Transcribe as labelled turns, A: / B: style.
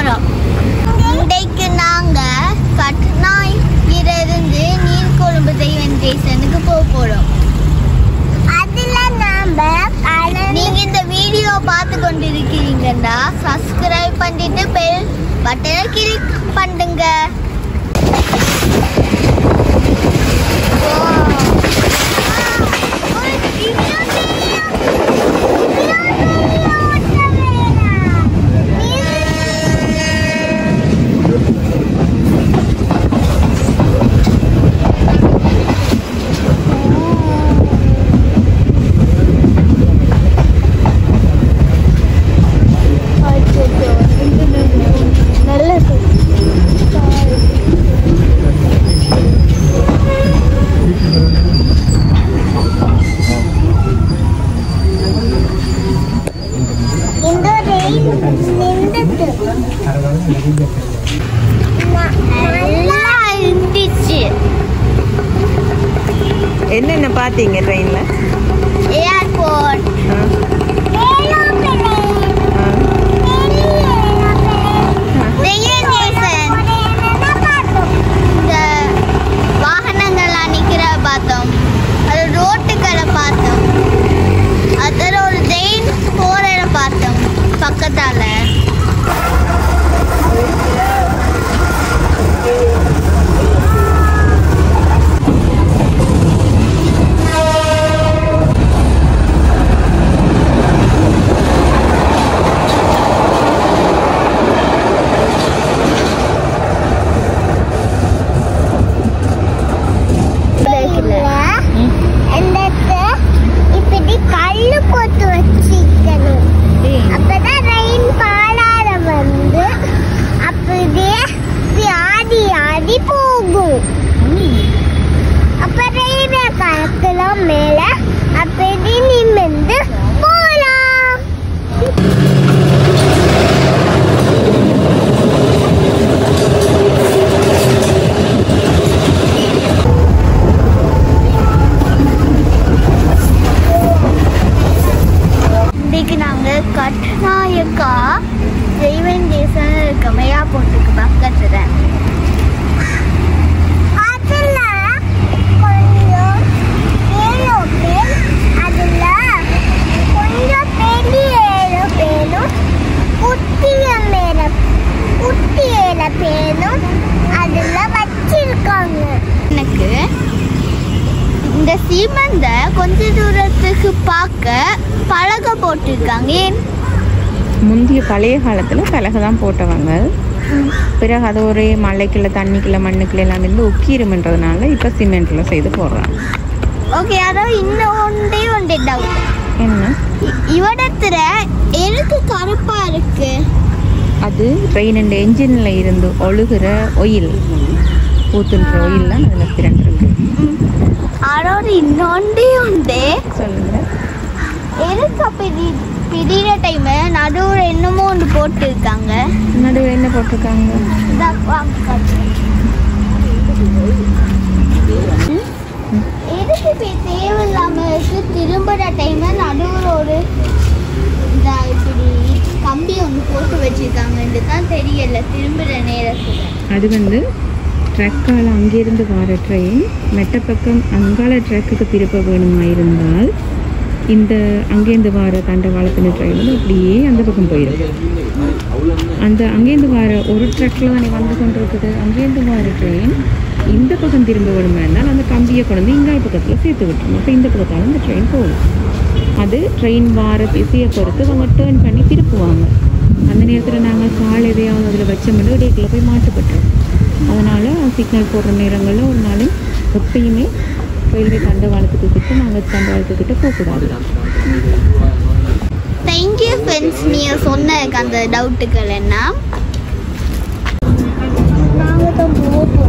A: போறோம் இன்றைக்கு நாங்க கட்னாய் இருந்து நீர்கொழும்பு தெய்வன் ஸ்டேஷனுக்கு போக போறோம் அதுல நாம நீங்க இந்த வீடியோ பார்த்து கொண்டிருக்கிறீங்கன்னா சப்ஸ்கிரைப் பண்ணிட்டு பெல் பட்டனை கிளிக் பண்ணுங்க நல்லது இந்த ரயில் நின்றுட்டு நல்லா இருந்துச்சு
B: என்னென்ன பார்த்தீங்க ட்ரெயினில்
A: ஏர்போர்ட் இந்த வாகனங்கள்லாம் நிக்கிற பார்த்தோம் அது ரோட்டுக்களை பார்த்தோம் அதில் ஒரு ட்ரெயின் போறத பார்த்தோம் பக்கத்தால இப்படி கல்லு போட்டு வச்சிக்கணும் அப்பதான் ரெயின் பாலால வந்து அப்படியே இப்படி ஆடி ஆடி போகும் அப்ப ரெயின கலக்கலாம் மேல அப்படி நிமிந்து போலாம் இன்னைக்கு நாங்கள் கட்நாயக்கா தெய்வன் தேசம் இருக்க மேயாப்போட்டுக்கு பக்கத்துல அதுல கொஞ்சம் ஏரோப்ளேன் அதுல கொஞ்சம் பெரிய ஏரோப்ளேனும் குட்டிய மேல குட்டி ஏரோப்ளேனும் அதுல வச்சிருக்காங்க எனக்கு இந்த சீமந்த கொஞ்ச தூரத்துக்கு பார்க்க பழக போட்டிருக்காங்க ஏன்
B: முந்தைய பழைய காலத்தில் பலகை தான் போட்டவங்க பிறகு அது ஒரே மலைக்குள்ள தண்ணிக்குள்ள மண்ணுக்குள்ள எல்லாம் இருந்து உக்கீருமன்றதுனால இப்போ சிமெண்ட்டில் செய்து போடுறாங்க
A: ஓகே அதாவது இன்னும் ஒன்றே ஒன்றே டவுட்
B: என்ன
A: இவடத்துல எதுக்கு கருப்பா இருக்கு
B: அது ட்ரெயின் அண்ட் என்ஜினில் இருந்து ஒழுகுற ஒயில் ஊத்துன்ற ஒயில் தான் அதில் திரண்டிருக்கு
A: அதோட இன்னொன்றே ஒன்றே
B: சொல்லுங்க
A: எதுக்கு அப்படி பிடிக்கிற டைம் நடுவில் என்னமோ ஒன்று போட்டிருக்காங்க
B: நடுவில் என்ன போட்டிருக்காங்க
A: இதா வாங்க காட்டுறேன். எதுக்கு இப்படி தேவையில்லாம இருக்கு திரும்புற டைம் நடுவில் ஒரு இதா இப்படி கம்பி ஒன்று போட்டு வச்சிருக்காங்கன்னு தான் தெரியல திரும்புற நேரத்தில்
B: அது வந்து ட்ரக்கால் அங்கேருந்து வர ட்ரெயின் மெட்ட பக்கம் அங்கால ட்ரக்குக்கு திருப்ப வேணுமா இருந்தால் இந்த அங்கேருந்து வர தண்டவாளத்தின ட்ரெயின் வந்து அப்படியே அந்த பக்கம் போயிடும் அந்த அங்கேருந்து வர ஒரு ட்ரக்கில் தானே வந்து கொண்டு இருக்குது அங்கேருந்து வர ட்ரெயின் இந்த பக்கம் திரும்ப வேணுமா இருந்தால் அந்த கம்பியை கொண்டு வந்து இங்கால பக்கத்தில் சேர்த்து விட்டுரும் அப்போ இந்த பக்கத்தால் அந்த ட்ரெயின் போகும் அது ட்ரெயின் வார திசையை பொறுத்து அவங்க டேர்ன் பண்ணி திருப்புவாங்க அந்த நேரத்தில் நாங்கள் கால் எதையாவது அதில் வச்சோம்னா இடையில போய் மாட்டுப்பட்டோம் அதனால் சிக்னல் போடுற நேரங்களில் ஒரு நாளும் எப்பயுமே ரயில்வே தண்டவாளத்துக்கு கிட்ட நாங்கள் தண்டவாளத்துக்கிட்ட போகக்கூடாது
A: தேங்க்யூ ஃப்ரெண்ட்ஸ் நீங்கள் சொன்ன அந்த டவுட்டுகள் என்ன நாங்கள் தான் போக